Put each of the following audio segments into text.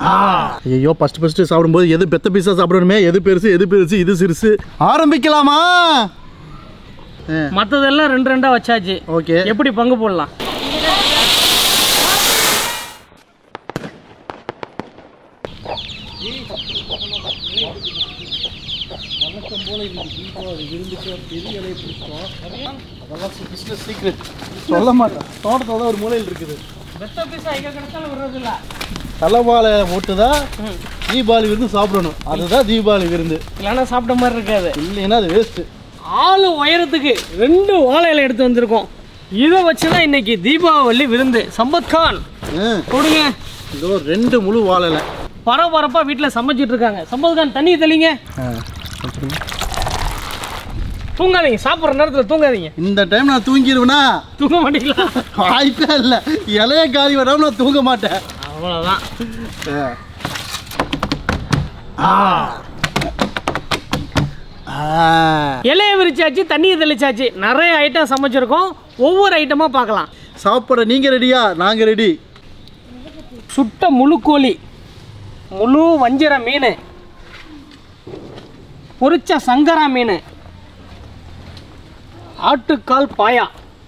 ஐயோ first first சாப்பிடும்போது எது பெத்த பீஸா சாப்பிடணுமே எது பெருசு எது பெருசு இது சிறுசு ஆரம்பிக்கலாமா மற்றதெல்லாம் ரெண்டு ரெண்டா வச்சாச்சு ஓகே எப்படி பங்கு போடலாம் பிஸ்னஸ் சீக்ரெட் சொல்ல மாட்டேன் தோட்டத்தில் தான் ஒரு மூலையில் இருக்குது பெத்த பீஸா எங்க கிடைச்சாலும் விடுறது இல்ல தலைவாழை போட்டு தான் தீபாவளி விருந்து சாப்பிடணும் அதுதான் தீபாவளி விருந்து இல்லைன்னா சாப்பிட்ட மாதிரி இருக்காது இல்லைன்னா அது வேஸ்ட்டு ஆளு உயரத்துக்கு ரெண்டு வாழை இலை எடுத்து வந்திருக்கோம் இதை வச்சு தான் இன்னைக்கு தீபாவளி விருந்து சம்பத் கான் கொடுங்க இதோ ரெண்டு முழு வாழலை பரபரப்பா வீட்டில் சமைச்சிட்டு இருக்காங்க சம்பத் கான் தண்ணி தெளிங்க தூங்காதீங்க சாப்பிட்ற நேரத்தில் தூங்காதீங்க இந்த டைம் நான் தூங்கிடுவேனா தூங்க மாட்டீங்களா வாய்ப்பே இல்லை இலைய காரி விடாம நான் தூங்க மாட்டேன் அவ்வளோதான் இலையை விரிச்சாச்சு தண்ணியை தெளிச்சாச்சு நிறைய ஐட்டம் சமைச்சிருக்கோம் ஒவ்வொரு ஐட்டமாக பார்க்கலாம் சாப்பிட நீங்க ரெடியா நாங்க ரெடி சுட்ட முழு கோழி முழு வஞ்சிர மீன் பொரிச்ச சங்கரா மீன் ஆட்டுக்கால் பாயா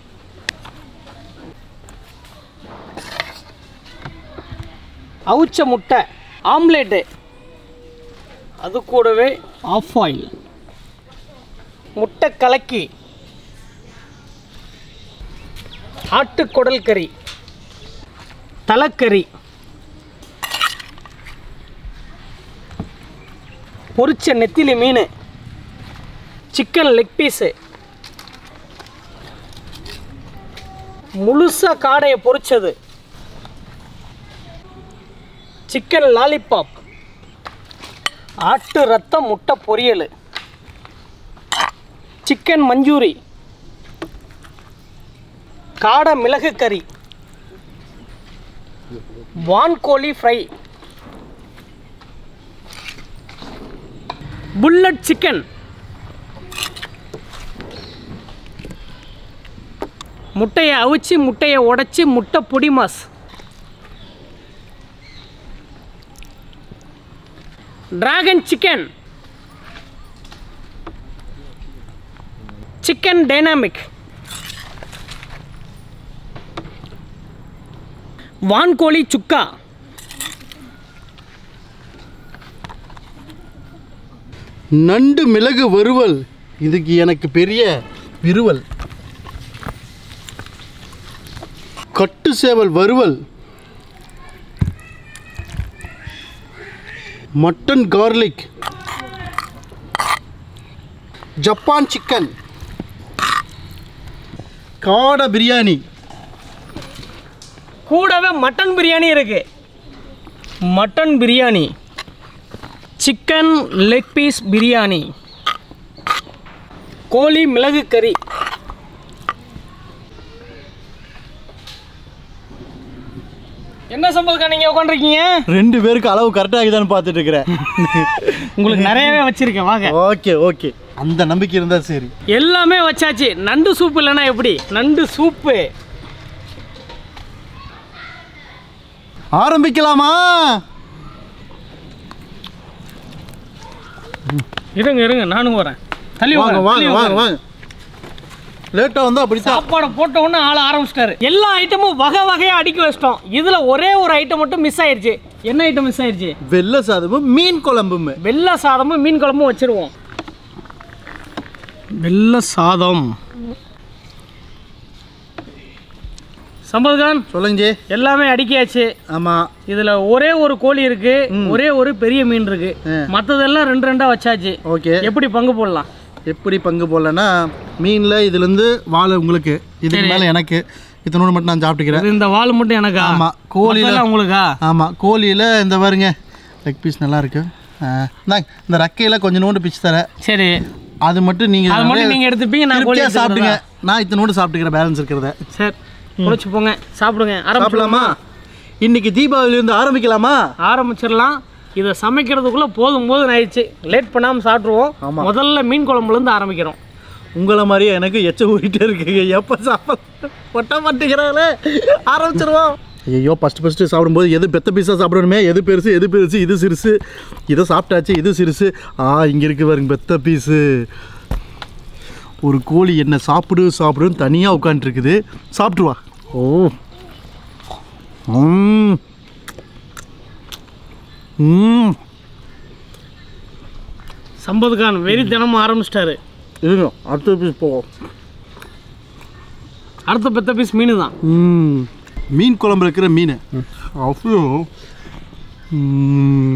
அவுச்ச முட்டை ஆம்லேட்டு அது கூடவே ஆஃப் ஆயில் முட்டை கலக்கி ஆட்டுக்குடல் கறி தலைக்கறி பொரிச்ச நெத்திலி மீன் சிக்கன் லெக் பீஸு முழுசாக காடையை பொரிச்சது சிக்கன் லாலிபாப் ஆட்டு ரத்தம் முட்டை பொரியல் சிக்கன் மஞ்சூரி காடை மிளகு கறி வான்கோழி ஃப்ரை புல்லட் சிக்கன் முட்டையை அவிச்சு முட்டையை உடைச்சி முட்டை பொடி mass dragon chicken chicken dynamic வான்கோழி சுக்கா நண்டு மிளகு வறுவல் இதுக்கு எனக்கு பெரிய விறுவல் கட்டு சேவல் வறுவல் மட்டன் கார்லிக் ஜப்பான் சிக்கன் காடை பிரியாணி கூடவே மட்டன் பிரியாணி இருக்கு mutton biryani chicken leg piece biryani கோழி மிளகு கறி என்ன சம்பளக்கா நீங்க உட்காந்துருக்கீங்க ரெண்டு பேருக்கு அளவு கரெக்டாக இருக்குதான்னு பார்த்துட்டு இருக்கிறேன் உங்களுக்கு நிறையவே வச்சிருக்கேன் வாங்க ஓகே ஓகே அந்த நம்பிக்கை இருந்தால் சரி எல்லாமே வச்சாச்சு நண்டு சூப்பு இல்லைன்னா எப்படி நண்டு சூப்பு ஆரம்பிக்கலாமா இருங்க இருங்க நானும் வரேன் தள்ளி வாங்க வாங்க வாங்க வாங்க வாங்க லேட்டாக வந்தால் அப்படித்தான் சாப்பாடை போட்ட உடனே ஆள ஆரம்பிச்சிட்டாரு எல்லா ஐட்டமும் வகை வகையா அடுக்கி வச்சிட்டோம் இதுல ஒரே ஒரு ஐட்டம் மட்டும் மிஸ் ஆயிருச்சு என்ன ஐட்டம் மிஸ் ஆயிருச்சு வெள்ளை சாதமும் மீன் குழம்பும் வெள்ளை சாதமும் மீன் குழம்பும் வச்சிருவோம் வெள்ளை சாதம் சம்பத்கான் சொல்லுங்க ஜி எல்லாமே அடுக்கியாச்சு ஆமாம் இதுல ஒரே ஒரு கோழி இருக்கு ஒரே ஒரு பெரிய மீன் இருக்கு ஆ. மத்ததெல்லாம் ரெண்டு ரெண்டா வச்சாச்சு ஓகே எப்படி பங்கு போடலாம் எப்படி பங்கு போடலன்னா மீனில் இதுலேருந்து வாழை உங்களுக்கு இதுக்கு மேலே எனக்கு இத்தனோடு மட்டும் நான் சாப்பிட்டுக்கிறேன் இது இந்த வால் மட்டும் எனக்கா ஆமா, கோழில- மத்ததெல்லாம் உங்களுக்கா ஆமாம் கோழியில் இந்த பாருங்க லெக் பீஸ் நல்லா இருக்கு ஆ, இந்தாங்க, இந்த ரக்கையில் கொஞ்சம் நோண்டு பிச்சு தரேன் சரி அது மட்டும் நீங்கள் அது மட்டும் நீங்க எடுத்துப்பீங்க நான் கோழி திருப்தியாக சாப்பிடுங்க எடுத்துக்கிறதா? நான் இத்தனோடு சாப்பிட்டுக்கிறேன் பேலன்ஸ் இருக்கிறத சரி குடிச்சு போங்க சாப்பிடுங்க சாப்பிடலாமா ஆரம்பிச்சலாமா இன்னைக்கு தீபாவளி இருந்து ஆரம்பிக்கலாமா ஆரம்பிச்சிடலாம் இதை சமைக்கிறதுக்குள்ள போதும் போதும் ஆயிடுச்சு லேட் பண்ணாம சாப்பிட்ருவோம் ஆமா. முதல்ல மீன் குழம்புல இருந்து ஆரம்பிக்கிறோம் உங்களை மாதிரியே எனக்கு எச்ச ஊறிட்டே இருக்குங்க எப்போ சாப்பிட ஒட்ட மாட்டேங்கிறாங்களே ஆரம்பிச்சிருவோம் ஐயோ ஃபஸ்ட்டு ஃபஸ்ட்டு சாப்பிடும்போது எது பெத்த பீஸாக சாப்பிடணுமே எது பெருசு எது பெருசு இது சிறுசு இதை சாப்பிட்டாச்சு இது சிறுசு ஆ இங்கே இருக்கு பாருங்க பெத்த பீஸு ஒரு கோழி என்ன சாப்பிடு சாப்பிடுன்னு தனியாக உட்காந்துருக்குது சாப்பிட்டு வா ஓ ம் ம் சம்பத் கான் வெறி தினமும் ஆரம்பிச்சிட்டாரு இருங்க அடுத்த பீஸ் போவோம் அடுத்த பெத்த பீஸ் மீன் தான் ம் மீன் குழம்புல இருக்கிற மீன் அவ்வளோ ம்.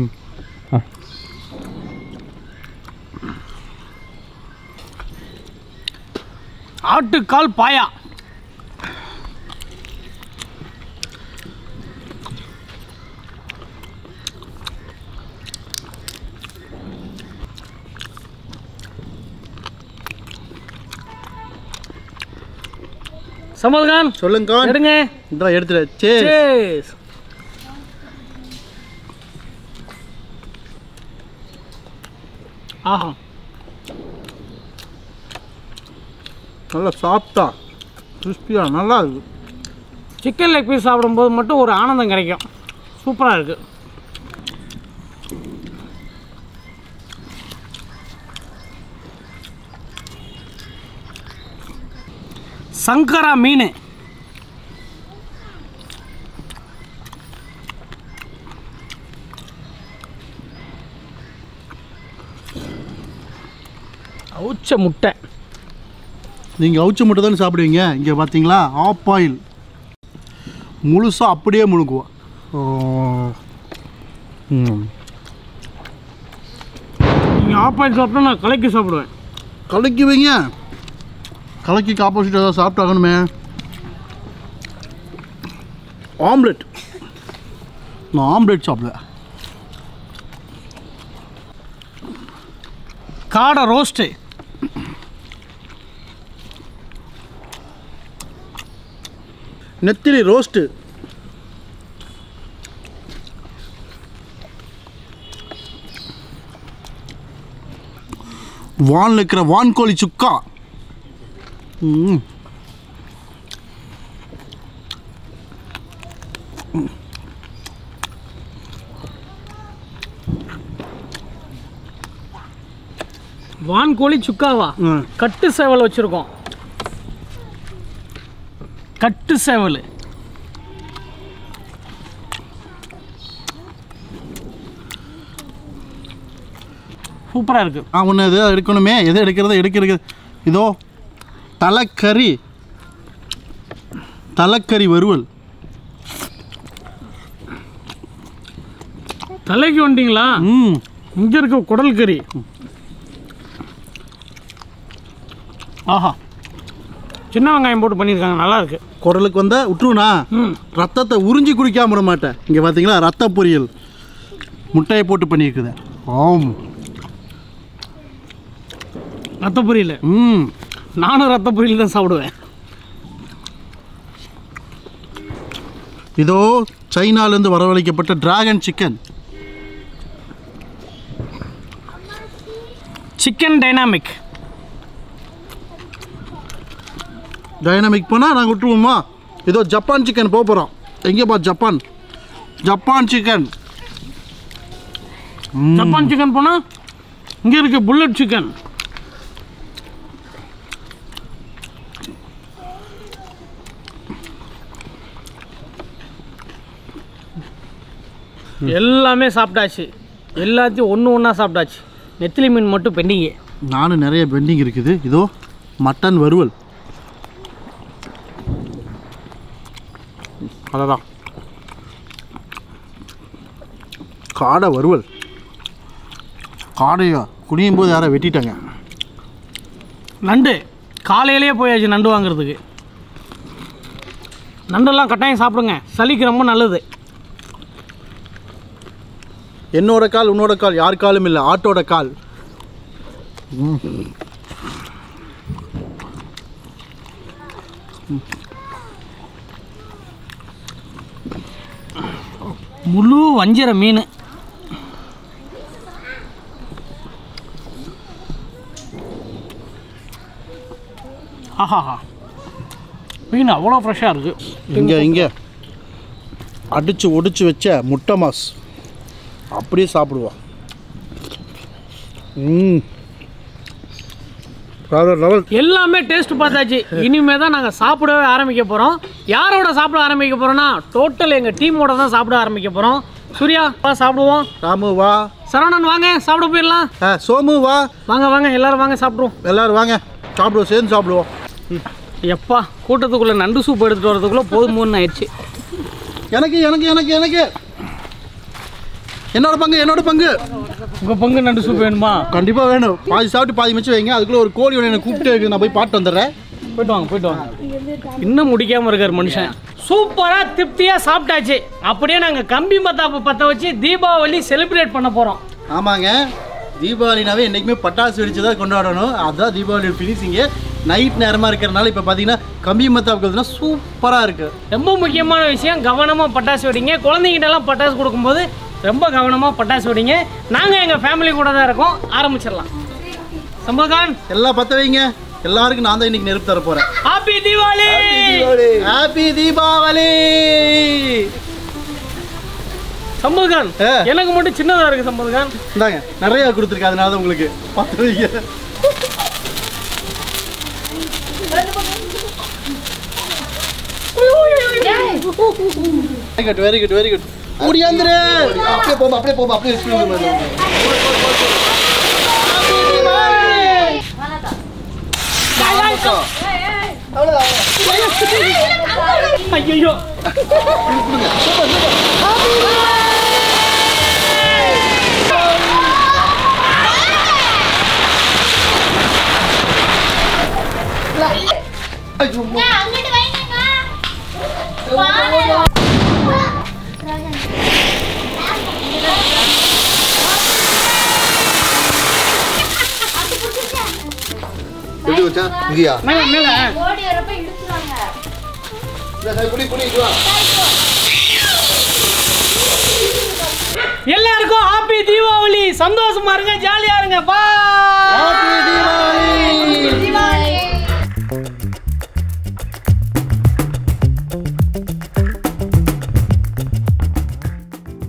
ஆட்டுக்கால் பாயா சம்பத் கான் சொல்லுங்க எடுங்க இந்த எடுத்துட சரி Cheers. ஆஹா நல்லா சாப்பிட்டா கிறிஸ்பியாக நல்லா இருக்கு சிக்கன் லெக் பீஸ் சாப்பிடும்போது மட்டும் ஒரு ஆனந்தம் கிடைக்கும் சூப்பராக இருக்குது சங்கரா மீன் அவுச்ச முட்டை நீங்கள் அவுச்ச மட்டும் தானே சாப்பிடுவீங்க இங்கே பார்த்தீங்களா ஆப் ஆயில் முழுசாக அப்படியே முழுங்குவோம் ஓ. ம் நீங்கள் ஆப்பாயில் சாப்பிட்டா நான் கலக்கி சாப்பிடுவேன் கலக்கி வைங்க கலக்கிக்கு ஆப்போசிட் ஏதாவது சாப்பிட்டாகணுமே ஆம்லெட் நான் ஆம்லெட் சாப்பிடுவேன் காடை ரோஸ்ட்டு நெத்திலி ரோஸ்ட்டு வானில் இருக்கிற வான்கோழி சுக்கா ம் வான்கோழி சுக்காவா ம். கட்டு சேவல் வச்சுருக்கோம் கட்டு சேவல் சூப்பராக இருக்குது ஆ ஒன்று எது எடுக்கணுமே எது எடுக்கிறது எடுக்கிறது இதோ தலைக்கறி தலைக்கறி வறுவல் தலைக்கு வந்துட்டீங்களா ம் இங்கே இருக்க குடல் கறி ஆஹா சின்ன வெங்காயம் போட்டு பண்ணியிருக்காங்க நல்லா இருக்கு குடலுக்கு வந்தா விட்டுருவனா ம் ரத்தத்தை உறிஞ்சி குடிக்காம விட மாட்டேன் இங்கே பார்த்தீங்களா ரத்த பொரியல் முட்டையை போட்டு பண்ணியிருக்குது ஆம் ரத்த பொரியல் ம் நானும் ரத்த பொரியல் தான் சாப்பிடுவேன் இதோ சைனாலேருந்து வரவழைக்கப்பட்ட dragon chicken chicken dynamic dynamic போனால் நாங்கள் விட்டுருவோமா இதோ ஜப்பான் சிக்கன் போக போகிறோம் எங்கேப்பா Japan Japan chicken Japan chicken போனால் இங்கே இருக்கு புல்லட் சிக்கன் எல்லாமே சாப்பிட்டாச்சு எல்லாத்தையும் ஒன்று ஒன்றா சாப்பிட்டாச்சு நெத்திலி மீன் மட்டும் பெண்டிங்கு நானும் நிறைய பெண்டிங் இருக்குது இதோ மட்டன் வறுவல் அதான் காடை வறுவல் காடையா குனியும் போது யாரை வெட்டிட்டாங்க நண்டு காலையிலேயே போயாச்சு நண்டு வாங்குறதுக்கு நண்டெல்லாம் கட்டாயம் சாப்பிடுங்க சளிக்கு ரொம்ப நல்லது என்னோட கால் உன்னோட கால் யார் காலும் இல்லை ஆட்டோட கால் முழு வஞ்சிர மீன் ஆஹாஹா மீன் அவ்வளோ ஃப்ரெஷ்ஷாக இருக்குது இங்கே இங்கே அடித்து ஒடிச்சு வச்ச முட்டை மாஸ் அப்படியே சாப்பிடுவோம் ம் வேற லெவல் எல்லாமே டேஸ்ட் பார்த்தாச்சு இனிமே தான் நாங்கள் சாப்பிடவே ஆரம்பிக்க போகிறோம் யாரோட சாப்பிட ஆரம்பிக்க போகிறோம்னா டோட்டல் எங்கள் டீமோட தான் சாப்பிட ஆரம்பிக்க போகிறோம் சூர்யா வா சாப்பிடுவோம் ராமு வா சரவணன் வாங்க சாப்பிட போயிடலாம் ஆ சோமு வா வாங்க வாங்க எல்லாரும் வாங்க சாப்பிடுவோம் எல்லாரும் வாங்க சாப்பிடுவோம் சேர்ந்து சாப்பிடுவோம் எப்பா கூட்டத்துக்குள்ளே நண்டு சூப் எடுத்துகிட்டு வரதுக்குள்ளே போதுமோன்னு ஆயிடுச்சு எனக்கு எனக்கு எனக்கு எனக்கு என்னோட பங்கு என்னோட பங்கு உங்கள் பங்கு நண்டு சூப் வேணுமா கண்டிப்பாக வேணும் பாதி சாப்பிட்டு பாதி மிச்சம் வைங்க அதுக்குள்ளே ஒரு கோழி ஒன்று என்னை கூப்பிட்டு இருக்கு, நான் போய் பாட்டு வந்துடுறேன் போயிட்டு வாங்க போயிட்டு வாங்க இன்னும் முடிக்காம இருக்கார் மனுஷன் சூப்பரா திருப்தியா சாப்பிட்டாச்சு அப்படியே நாங்க கம்பி மத்தாப்பு பத்த வச்சு தீபாவளி செலிப்ரேட் பண்ண போறோம் ஆமாங்க தீபாவளினாவே என்றைக்குமே பட்டாசு வெடிச்சு தான் கொண்டாடணும் அதுதான் தீபாவளி ஃபினிஷிங்கு நைட் நேரமாக இருக்கிறனால இப்போ பார்த்தீங்கன்னா கம்பி மத்தாப்புனா சூப்பராக இருக்குது ரொம்ப முக்கியமான விஷயம் கவனமா பட்டாசு வெடிங்க குழந்தைகிட்ட எல்லாம் பட்டாசு கொடுக்கும்போது ரொம்ப கவனமா பட்டாசு வெடிங்க நாங்க எங்க ஃபேமிலி கூட தான் இருக்கோம் ஆரம்பிச்சிடலாம் சம்பகான் எல்லாம் பற்ற வைங்க எல்லாருக்கும் நான் தான் இன்னைக்கு நெருப்பு தர போகிறேன் ஹாப்பி தீபாவளி ஹாப்பி தீபாவளி சம்பகான் ஆ. எனக்கு மட்டும் சின்னதா இருக்கு சம்பகான் இந்தாங்க நிறைய கொடுத்துருக்கு அதனால தான் உங்களுக்கு பத்து வைங்க very good very good very good முடியாந்துரு அப்படியே போமா அப்படியே போமா அப்படியே ஐயோ அங்கிட்டு வைங்கங்க வாங்க எப்படி வச்சா இங்கயா மேல மேல ஓடி வரப்ப இழுத்துறாங்க புடி புடி இது வா எல்லாருக்கும் ஹாப்பி தீபாவளி சந்தோஷமா இருங்க ஜாலியா இருங்க பா ஹாப்பி தீபாவளி